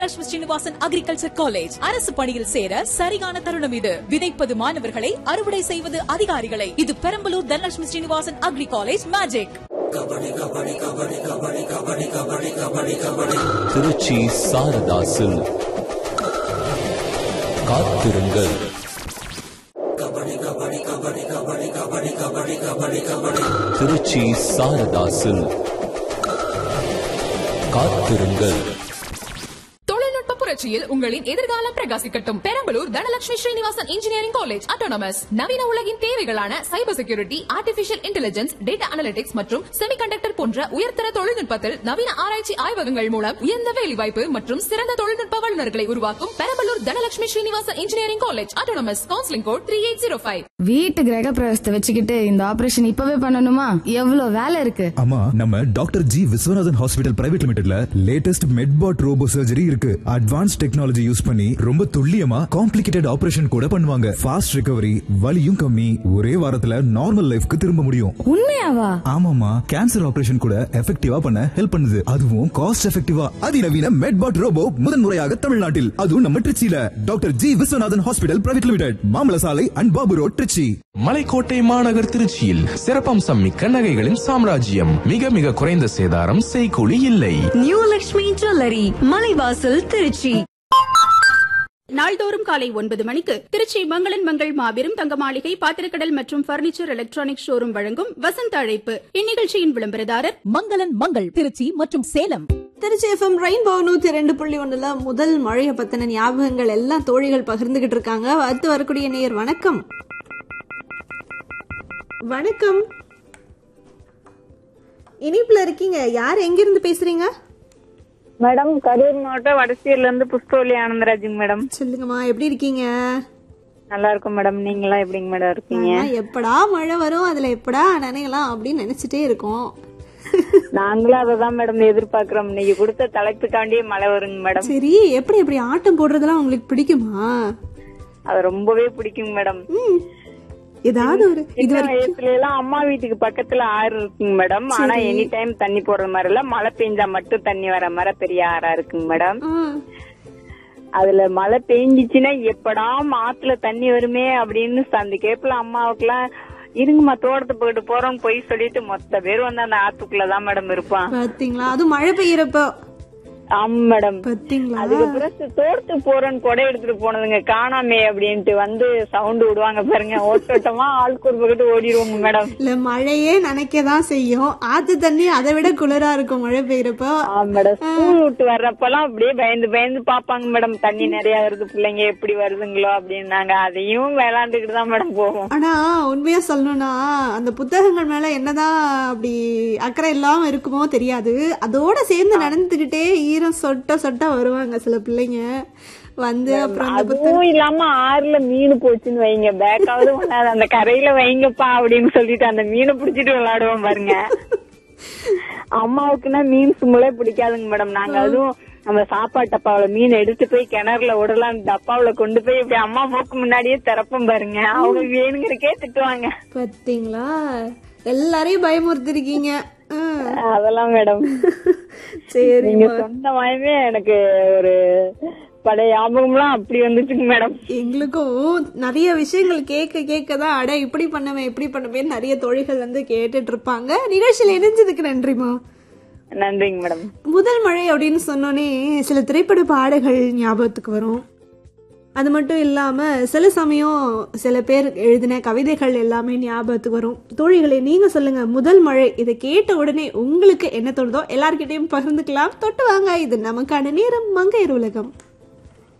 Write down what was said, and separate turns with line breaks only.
Lakshmi Srinivasan agriculture college அரசு பணியில் சேர சரியான தருணம் இது விதைப்பது மாணவர்களை அறுவடை செய்வது அதிகாரிகளை இது Perambalur Dhanalakshmi Srinivasan agri college magic
Trichy Saradha silk காத்திருங்கள் திருச்சி சாரதா சில்க் காத்திருங்கள்
தொழில்நுட்ப புரட்சியில் உங்களின் எதிர்காலம் பிரகாசிக்கட்டும் Perambalur Dhanalakshmi Srinivasan engineering college autonomous நவீன உலகின் தேவைகளான cyber security artificial intelligence data analytics மற்றும் செமிகண்டக்டர் போன்ற உயர்தர தொழில்நுட்பத்தில் நவீன ஆராய்ச்சி ஆய்வகங்கள் மூலம் உயர்ந்த வேலைவாய்ப்பு மற்றும் சிறந்த தொழில்நுட்ப வல்லுநர்களை உருவாக்கும் Perambalur Dhanalakshmi Srinivasan engineering college autonomous counselling code three eight zero five
வீட்டு கிரக பிரவேசத்தை வச்சுக்கிட்டு இந்த ஆபரேஷன் இப்பவே பண்ணணுமா எவ்வளவு வேலை இருக்கு
ஆமா நம்ம doctor G Viswanathan hospital private லிமிடெட்ல லேட்டஸ்ட் மெட்பாட் ரோபோ சர்ஜரி இருக்கு அட்வான்ஸ் டெக்னாலஜி யூஸ் பண்ணி ரொம்ப துல்லியமா காம்ப்ளிகேட்டட் ஆபரேஷன் கூட பண்ணுவாங்க ஃபாஸ்ட் ரிகவரி வலியும் கம்மி ஒரே வாரத்துல நார்மல் லைஃப்க்கு திரும்ப முடியும்
உண்மையாவா
ஆமாமா கேன்சர் ஆபரேஷன் கூட எஃபெக்டிவா பண்ண ஹெல்ப் பண்ணுது அதுவும் காஸ்ட் எஃபெக்டிவா அதிநவீன மெட்பாட் ரோபோ முதன்முறையாக தமிழ்நாட்டில் அதுவும் நம்ம திருச்சியில doctor G Viswanathan hospital private limited மாமல சாலை அண்ட் பாபு ரோட் திருச்சி
மலைக்கோட்டை மாநகர் திருச்சியில் சிறப்பம்சம் மிக்க நகைகளின் சாம்ராஜ்யம் மிக மிக குறைந்த சேதாரம் செய்கூலி இல்லை
நியூ லக்ஷ்மி ஜுவல்லரி மலைவாசல் திருச்சி
நாள்தோறும் காலை ஒன்பது மணிக்கு திருச்சி மங்களன் மங்கள் மாபெரும் தங்க மாளிகை பாத்திரக்கடல் மற்றும் பர்னிச்சர் எலக்ட்ரானிக் ஷோரூம் வழங்கும் வசந்த அழைப்பு இந்நிகழ்ச்சியின் விளம்பரதாரர்
மங்களன் மங்கள் திருச்சி மற்றும் சேலம்
திருச்சி எஃப்எம் ரெயின்போ நூத்தி ரெண்டு புள்ளி ஒண்ணுல முதல் மழையை பத்தின ஞாபகங்கள் எல்லாம் தோழிகள் பகிர்ந்துகிட்டு இருக்காங்க அடுத்து வரக்கூடிய நேயர் வணக்கம் வணக்கம் இனிப்புல இருக்கீங்க யார் எங்கிருந்து பேசுறீங்க
மேடம் கரூர் மாவட்டம் வடசீர்ல இருந்து புஷ்பவலி ஆனந்தராஜுங்க மேடம்
சொல்லுங்கம்மா எப்படி இருக்கீங்க
நல்லா இருக்கும் மேடம் நீங்களாம் எப்படிங்க மேடம் இருக்கீங்க
ஆனா, எப்படா மழை வரும் அதுல எப்படா நனையலாம் அப்படின்னு நினைச்சிட்டே இருக்கோம்
நாங்களும் அததான் மேடம் எதிர்பார்க்கிறோம் நீங்க கொடுத்த தலைப்புக்காண்டியே மழை வருங்க மேடம்
சரி எப்படி எப்படி ஆட்டம் போடுறதெல்லாம் உங்களுக்கு பிடிக்குமா
அது ரொம்பவே பிடிக்குங்க மேடம்
ஏதாவது ஒரு இது
சின்ன
வரைக்கும்
வயசுல எல்லாம் அம்மா வீட்டுக்கு பக்கத்துல ஆறு இருக்குங்க மேடம் ஆனா எனி டைம் தண்ணி போடுற மாதிரி இல்ல மழை பெஞ்சா மட்டும் தண்ணி வர மாதிரி பெரிய ஆறா இருக்குங்க மேடம்
ஆ,
அதுல மழை பெஞ்சிச்சுன்னா எப்படா ஆத்துல தண்ணி வருமே அப்படின்னு அந்த கேப்ல அம்மாவுக்குலாம் இருங்கம்மா தோட்டத்து போயிட்டு போறோம்னு போய் சொல்லிட்டு மொத்த பேர் வந்து அந்த ஆத்துக்குள்ளதான் மேடம் இருப்பான்
பாத்தீங்களா அதுவும் மழை பெய்யறப்போ
ஆமா மேடம்
பாத்தீங்களா
அதுக்கப்புறம் சரி, தோட்டத்துக்கு போறேன்னு கொடை எடுத்துட்டு போனதுங்க காணாமே அப்படின்ட்டு வந்து சவுண்ட் விடுவாங்க பாருங்க ஓட்டோட்டமா ஆளுக்கு ஒரு பக்கத்து ஓடிடுவோங்க மேடம்
இல்ல மழையே நினைக்கதான் செய்யும் ஆத்து தண்ணி அதை விட குளிரா இருக்கும் மழை பெய்யறப்போ
ஆமா மேடம் ஸ்கூல் விட்டு வர்றப்பெல்லாம் அப்படியே பயந்து பயந்து பாப்பாங்க மேடம் தண்ணி நிறைய வருது பிள்ளைங்க எப்படி வருதுங்களோ அப்படின்னு நாங்க அதையும் விளையாண்டுக்கிட்டு தான் மேடம் போவோம்
ஆனா உண்மையா சொல்லணும்னா அந்த புத்தகங்கள் மேல என்னதான் அப்படி அக்கறை இல்லாம இருக்குமோ தெரியாது அதோட சேர்ந்து நடந்துகிட்டே ஈரம் சொட்ட சொட்ட வருவாங்க சில பிள்ளைங்க வந்து அப்புறம் அந்த புத்தகம்
அதுவும் இல்லாம ஆறுல மீன் போச்சுன்னு வைங்க பேக்காவது பண்ணாது அந்த கரையில வைங்கப்பா அப்படின்னு சொல்லிட்டு அந்த மீனை புடிச்சிட்டு விளையாடுவோம் பாருங்க அம்மாவுக்குன்னா மீன் சும்மலே பிடிக்காதுங்க மேடம் நாங்க அதுவும் நம்ம சாப்பாட்டு டப்பாவுல மீன் எடுத்து போய் கிணறுல விடலாம் டப்பாவுல கொண்டு போய் இப்படி அம்மா மூக்கு முன்னாடியே திறப்போம் பாருங்க அவங்க வேணுங்கிறக்கே திட்டுவாங்க
பாத்தீங்களா எல்லாரையும் பயமுறுத்திருக்கீங்க ஆ.
அதெல்லாம் மேடம்
சரி
நீங்க சொன்ன மாதிரியே எனக்கு ஒரு பழைய ஞாபகம்லாம் அப்படி வந்துச்சுங்க மேடம்
எங்களுக்கும் நிறைய விஷயங்கள் கேட்க கேட்க தான் அட இப்படி பண்ணவே இப்படி பண்ணவே நிறைய தோழிகள் வந்து கேட்டுட்டு இருப்பாங்க நிகழ்ச்சியில் இணைஞ்சதுக்கு நன்றிமா
நன்றிங்க மேடம்
முதல் மழை அப்படின்னு சொன்னோன்னே சில திரைப்பட பாடல்கள் ஞாபகத்துக்கு வரும் அது மட்டும் இல்லாம சில சமயம் சில பேர் எழுதின கவிதைகள் எல்லாமே ஞாபகத்துக்கு வரும் தோழிகளே நீங்க சொல்லுங்க முதல் மழை இதை கேட்ட உடனே உங்களுக்கு என்ன தோணுதோ எல்லார்கிட்டயும் பகிர்ந்துக்கலாம் தொட்டு வாங்க இது நமக்கான நேரம் மங்கையர் உலகம்